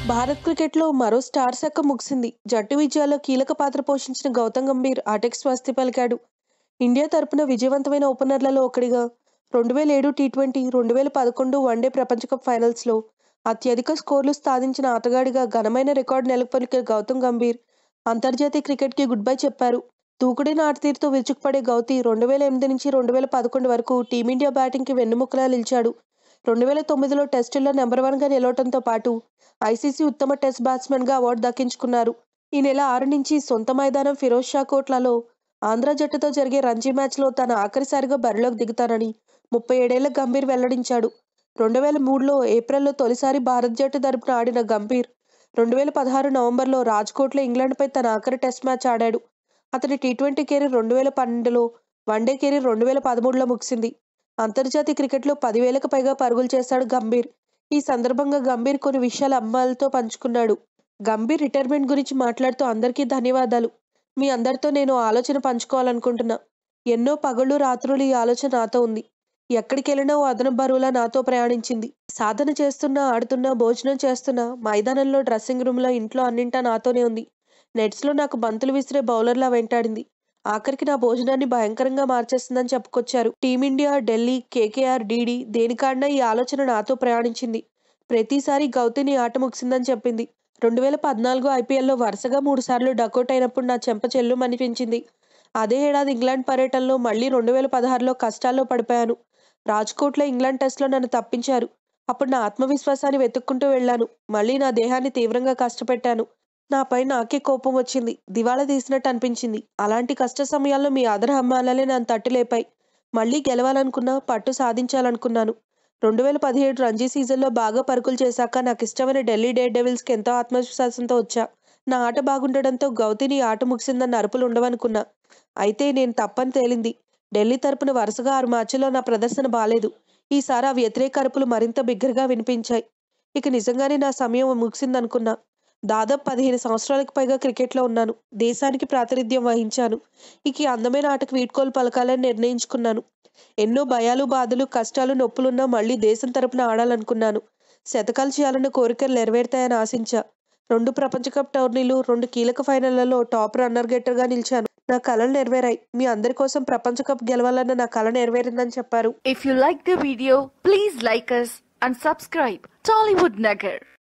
భారత్ క్రికెట్లో మరో స్టార్ శకం ముగిసింది జట్టు విజయాల్లో కీలక పాత్ర పోషించిన గౌతమ్ గంభీర్ అటెక్ స్వస్తి పలికాడు ఇండియా తరపున విజయవంతమైన ఓపెనర్లలో ఒకడిగా రెండు వేల ఏడు టీ ట్వంటీ రెండు వేల పదకొండు వన్డే ప్రపంచ కప్ ఫైనల్స్లో అత్యధిక స్కోర్లు సాధించిన ఆటగాడిగా ఘనమైన రికార్డు నెలకొల్పే గౌతమ్ గంభీర్ అంతర్జాతీయ క్రికెట్కి గుడ్ బై చెప్పారు దూకుడైన ఆటతీరుతో విరుచుకుపడే గౌతి రెండు వేల ఎనిమిది నుంచి రెండు వేల పదకొండు వరకు టీమిండియా బ్యాటింగ్కి వెన్నుముక్కలా నిలిచాడు రెండు వేల తొమ్మిదిలో టెస్టుల్లో నెంబర్ వన్గా నిలవడంతో పాటు ఐసీసీ ఉత్తమ టెస్ట్ బ్యాట్స్మెన్గా అవార్డు దక్కించుకున్నారు ఈ నెల ఆరు నుంచి సొంత మైదానం ఫిరోజ్ షా కోట్లలో ఆంధ్ర జట్టుతో జరిగే రంజీ మ్యాచ్లో తన ఆఖరిసారిగా బరిలోకి దిగుతానని ముప్పై ఏడేళ్ల గంభీర్ వెల్లడించాడు రెండు వేల మూడులో ఏప్రిల్లో తొలిసారి భారత్ జట్టు తరపున ఆడిన గంభీర్ రెండు వేల పదహారు నవంబర్లో రాజ్కోట్లో ఇంగ్లాండ్పై తన ఆఖరి టెస్ట్ మ్యాచ్ ఆడాడు అతని టీ ట్వంటీ కెరీర్ రెండు వేల పన్నెండులో వన్డే కెరీర్ రెండు వేల పదమూడులో ముగిసింది అంతర్జాతీయ క్రికెట్లో పదివేలకు పైగా పరుగులు చేశాడు గంభీర్ ఈ సందర్భంగా గంభీర్ కొన్ని విషయాలు అమ్మాయిలతో పంచుకున్నాడు గంభీర్ రిటైర్మెంట్ గురించి మాట్లాడుతూ అందరికీ ధన్యవాదాలు మీ అందరితో నేను ఆలోచన పంచుకోవాలనుకుంటున్నా ఎన్నో పగళ్ళు రాత్రులు ఈ ఆలోచన నాతో ఉంది ఎక్కడికి వెళ్ళినా ఓ అదనం బరువులా నాతో ప్రయాణించింది సాధన చేస్తున్నా ఆడుతున్నా భోజనం చేస్తున్నా మైదానంలో డ్రెస్సింగ్ రూమ్లో ఇంట్లో అన్నింటా నాతోనే ఉంది నెట్స్లో నాకు బంతులు విసిరే బౌలర్లా వెంటాడింది ఆఖరికి నా భోజనాన్ని భయంకరంగా మార్చేస్తుందని చెప్పుకొచ్చారు టీమిండియా ఢిల్లీ కేకేఆర్ డీడీ దేనికాడినా ఈ ఆలోచన నాతో ప్రయాణించింది ప్రతిసారి గౌతిని ఆట ముగిసిందని చెప్పింది రెండు వేల పద్నాలుగు ఐపీఎల్లో వరుసగా మూడు సార్లు డకౌట్ అయినప్పుడు నా చెంప చెల్లు అనిపించింది అదే ఏడాది ఇంగ్లాండ్ పర్యటనలో మళ్ళీ రెండు వేల పదహారులో కష్టాల్లో పడిపోయాను రాజ్కోట్లో ఇంగ్లాండ్ టెస్ట్లో నన్ను తప్పించారు అప్పుడు నా ఆత్మవిశ్వాసాన్ని వెతుక్కుంటూ వెళ్ళాను మళ్ళీ నా దేహాన్ని తీవ్రంగా కష్టపెట్టాను నాపై నాకే కోపం వచ్చింది దివాళా తీసినట్టు అనిపించింది అలాంటి కష్ట సమయాల్లో మీ ఆదర అమ్మాలనే నన్ను తట్టులేపాయి మళ్ళీ గెలవాలనుకున్నా పట్టు సాధించాలనుకున్నాను రెండు వేల పదిహేడు రంజీ సీజన్లో బాగా పరుగులు చేశాక నాకు ఇష్టమైన ఢిల్లీ డేర్ డెవిల్స్కి ఎంతో ఆత్మవిశ్వాసంతో వచ్చా నా ఆట బాగుండడంతో గౌతిని ఆట ముగిసిందన్న అరుపులు ఉండవనుకున్నా అయితే నేను తప్పని తేలింది ఢిల్లీ తరపున వరుసగా ఆరు మ్యాచ్ల్లో నా ప్రదర్శన బాలేదు ఈసారి ఆ వ్యతిరేక అరుపులు మరింత బిగ్గరగా వినిపించాయి ఇక నిజంగానే నా సమయం ముగిసిందనుకున్నా దాదాపు పదిహేను సంవత్సరాలకు పైగా క్రికెట్లో ఉన్నాను దేశానికి ప్రాతినిధ్యం వహించాను ఇక ఈ అందమైన ఆటకు వీడ్కోలు పలకాలని నిర్ణయించుకున్నాను ఎన్నో భయాలు బాధలు కష్టాలు నొప్పులున్నా మళ్ళీ దేశం తరపున ఆడాలనుకున్నాను శతకాలు చేయాలన్న కోరికలు నెరవేరుతాయని ఆశించా రెండు ప్రపంచ కప్ టోర్నీలు రెండు కీలక ఫైనళ్లలో టాప్ రన్నర్ గెట్టర్గా నిలిచాను నా కళలు నెరవేరాయి మీ అందరి కోసం ప్రపంచ కప్ గెలవాలన్న నా కళ నెరవేరిందని చెప్పారు If you like the video, please like us and subscribe Tollywood Nagar.